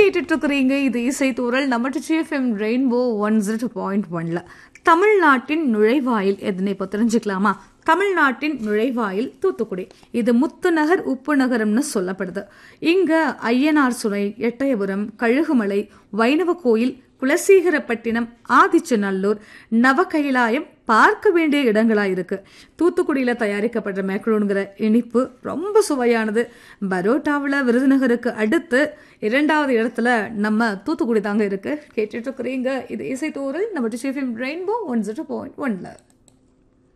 கேட்டுட்டு இருக்கிறீங்க இது இசை தூரல் நம்ம TFM rainbow one zero point ஒன்ல தமிழ்நாட்டின் நுழைவாயில் எதனை இப்போ தெரிஞ்சுக்கலாமா தமிழ்நாட்டின் நுழைவாயில் தூத்துக்குடி இது முத்துநகர் உப்பு நகரம்னு சொல்லப்படுது இங்க ஐயனார் சுனை எட்டயபுரம் கழுகுமலை வைணவ கோயில் குலசீகரப்பட்டினம் ஆதிச்சநல்லூர் நவகைலாயம் பார்க்க வேண்டிய இடங்களா இருக்கு தூத்துக்குடியில தயாரிக்கப்படுற மேக்ரோனுங்கிற இனிப்பு ரொம்ப சுவையானது பரோட்டாவில் விருதுநகருக்கு அடுத்து இரண்டாவது இடத்துல நம்ம தூத்துக்குடி தாங்க இருக்கு கேட்டுட்டு இருக்கிறீங்க இது இசைத்தூரல் நம்ம TFM rainbow one zero point ஒன்ல